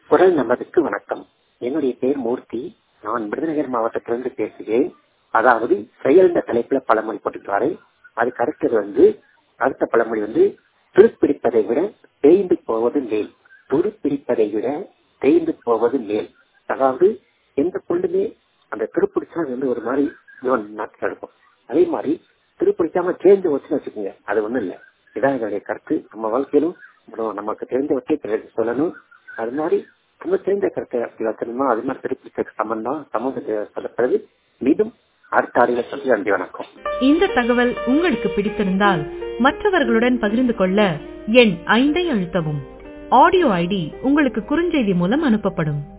குரல் நமதுக்கு வணக்கம் என்னுடைய பேர் மூர்த்தி நான் விருதுநகர் மாவட்டத்திலிருந்து பேசுகிறேன் அதாவது செயல்ந்த தலைப்புல பழமொழி போட்டுக்கிறாரு அதுக்கு அடுத்தது வந்து அடுத்த பழமொழி வந்து துருப்பிடிப்பதை விட தேய்ந்து போவது மேல் துருப்பிடிப்பதை விட தேய்ந்து போவது மேல் அதாவது எந்த பொண்ணுமே அந்த துருப்பிடிச்சா அது வந்து ஒரு மாதிரி இவன் நாட்டில் இருக்கும் அதே மாதிரி துருப்பிடிக்காம தேர்ந்து வச்சுன்னு வச்சுக்கோங்க அது ஒண்ணும் இல்லை இதான் என்னுடைய கருத்து நம்ம வாழ்க்கையிலும் நம்ம- நமக்கு தெரிந்தவற்றை பிறருக்கு சொல்லணும் அது மாதிரி நம்ம தெரிந்த கருத்தை அப்படி வச்சிருந்தோம் அது மாதிரி திருப்பிடிச்ச சம்பந்தம் சமூகத்தை சொல்லப்படுது மீண்டும் அடுத்த ஆடியில் சொல்லி நன்றி வணக்கம் இந்த தகவல் உங்களுக்கு பிடித்திருந்தால் மற்றவர்களுடன் பகிர்ந்து கொள்ள எண் ஐந்தை அழுத்தவும் ஆடியோ ஐடி உங்களுக்கு குறுஞ்செய்தி மூலம் அனுப்பப்படும்